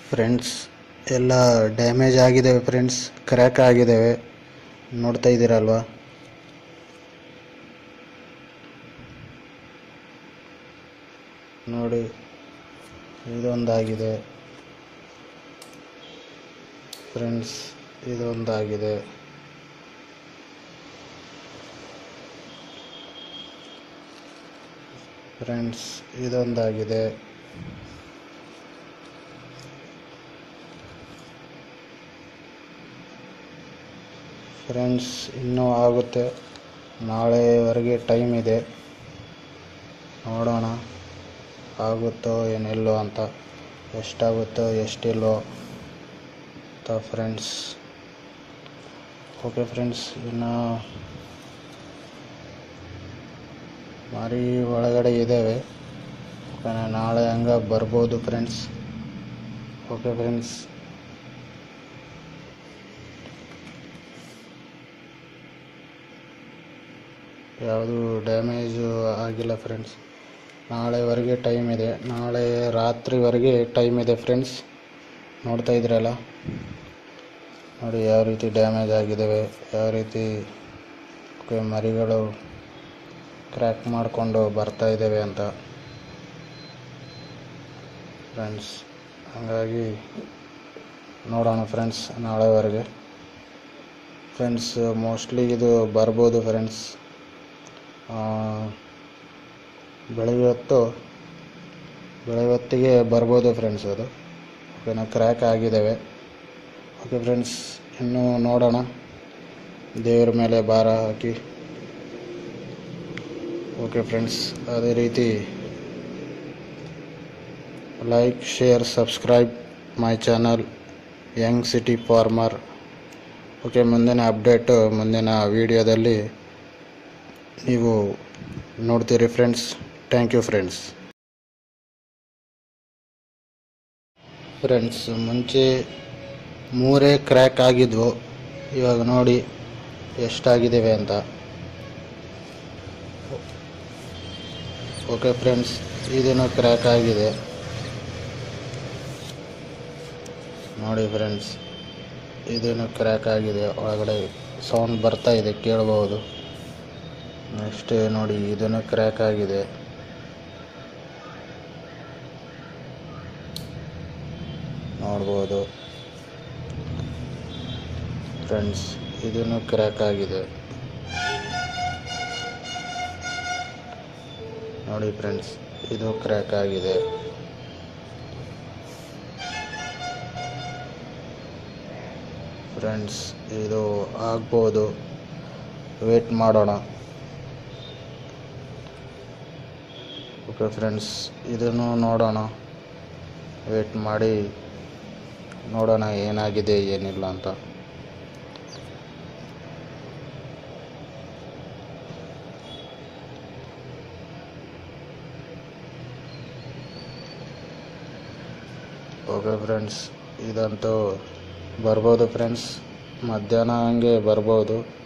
friends ಎಲ್ಲ damage ಆಗಿದ್ದಾವೆ friends crack ಆಗಿದ್ದಾವೆ ನೋಡ್ತಾ ಇದ್ದೀರಲ್ವಾ ನೋಡಿ ಇದೊಂದಾಗಿದೆ ಫ್ರೆಂಡ್ಸ್ ಇದೊಂದಾಗಿದೆ ಫ್ರೆಂಡ್ಸ್ ಇದೊಂದಾಗಿದೆ ಫ್ರೆಂಡ್ಸ್ ಇನ್ನೂ ಆಗುತ್ತೆ ನಾಳೆವರೆಗೆ ಟೈಮ್ ಇದೆ ನೋಡೋಣ ಆಗುತ್ತೋ ಏನಿಲ್ಲೋ ಅಂತ ಎಷ್ಟಾಗುತ್ತೋ ಎಷ್ಟಿಲ್ಲೋ ಅಂತ ಫ್ರೆಂಡ್ಸ್ ಓಕೆ ಫ್ರೆಂಡ್ಸ್ ಇನ್ನು ಮಾರಿ ಒಳಗಡೆ ಇದ್ದಾವೆ ಓಕೆನಾ ನಾಳೆ ಹಂಗೆ ಬರ್ಬೋದು ಫ್ರೆಂಡ್ಸ್ ಓಕೆ ಫ್ರೆಂಡ್ಸ್ ಯಾವುದು ಡ್ಯಾಮೇಜು ಆಗಿಲ್ಲ ಫ್ರೆಂಡ್ಸ್ ನಾಳೆವರೆಗೆ ಟೈಮ್ ಇದೆ ನಾಳೆ ರಾತ್ರಿವರೆಗೆ ಟೈಮ್ ಇದೆ ಫ್ರೆಂಡ್ಸ್ ನೋಡ್ತಾ ಇದ್ರಲ್ಲ ನೋಡಿ ಯಾವ ರೀತಿ ಡ್ಯಾಮೇಜ್ ಆಗಿದ್ದಾವೆ ಯಾವ ರೀತಿ ಕ- ಮರಿಗಳು ಕ್ರ್ಯಾಕ್ ಮಾಡಿಕೊಂಡು ಬರ್ತಾ ಇದ್ದಾವೆ ಅಂತ ಫ್ರೆಂಡ್ಸ್ ಹಾಗಾಗಿ ನೋಡೋಣ ಫ್ರೆಂಡ್ಸ್ ನಾಳೆವರೆಗೆ ಫ್ರೆಂಡ್ಸ್ ಮೋಸ್ಟ್ಲಿ ಇದು ಬರ್ಬೋದು ಫ್ರೆಂಡ್ಸ್ ಬೆಳಗ್ಗೆ ಹೊತ್ತು ಬೆಳಗ್ಗೆ ಹೊತ್ತಿಗೆ ಬರ್ಬೋದು ಫ್ರೆಂಡ್ಸ್ ಅದು ಓಕೆನಾ ಕ್ರ್ಯಾಕ್ ಆಗಿದ್ದಾವೆ ಓಕೆ ಫ್ರೆಂಡ್ಸ್ ಇನ್ನೂ ನೋಡೋಣ ದೇವ್ರ ಮೇಲೆ ಭಾರ ಹಾಕಿ ಓಕೆ ಫ್ರೆಂಡ್ಸ್ ಅದೇ ರೀತಿ like share subscribe my channel young city farmer okay ಮುಂದಿನ ಅಪ್ಡೇಟು ಮುಂದಿನ ವೀಡಿಯೋದಲ್ಲಿ ನೀವು ನೋಡ್ತೀರಿ friends thank you friends friends ಮುಂಚೆ ಮೂರೇ ಕ್ರ್ಯಾಕ್ ಆಗಿದ್ವು ಇವಾಗ ನೋಡಿ ಎಷ್ಟಾಗಿದ್ದಾವೆ ಅಂತ ಓಕೆ ಫ್ರೆಂಡ್ಸ್ ಇದನ್ನು ಕ್ರ್ಯಾಕ್ ಆಗಿದೆ ನೋಡಿ ಫ್ರೆಂಡ್ಸ್ ಇದೇನು ಕ್ರ್ಯಾಕ್ ಆಗಿದೆ ಒಳಗಡೆ ಸೌಂಡ್ ಬರ್ತಾ ಇದೆ ಕೇಳಬಹುದು ನೆಕ್ಸ್ಟ್ ನೋಡಿ ಇದನ್ನು ಕ್ರ್ಯಾಕ್ ಆಗಿದೆ ನೋಡ್ಬೋದು ಫ್ರೆಂಡ್ಸ್ ಇದನ್ನು ಕ್ರ್ಯಾಕ್ ಆಗಿದೆ ನೋಡಿ ಫ್ರೆಂಡ್ಸ್ ಇದು ಕ್ರ್ಯಾಕ್ ಆಗಿದೆ ಫ್ರೆಂಡ್ಸ್ ಇದು ಆಗ್ಬೋದು ವೇಟ್ ಮಾಡೋಣ ಓಕೆ ಫ್ರೆಂಡ್ಸ್ ಇದನ್ನು ನೋಡೋಣ ವೇಟ್ ಮಾಡಿ ನೋಡೋಣ ಏನಾಗಿದೆ ಏನಿಲ್ಲ ಅಂತ ಓಕೆ ಫ್ರೆಂಡ್ಸ್ ಇದಂತೂ ಬರ್ಬೋದು ಫ್ರೆಂಡ್ಸ್ ಮಧ್ಯಾಹ್ನ ಹಂಗೆ ಬರ್ಬೋದು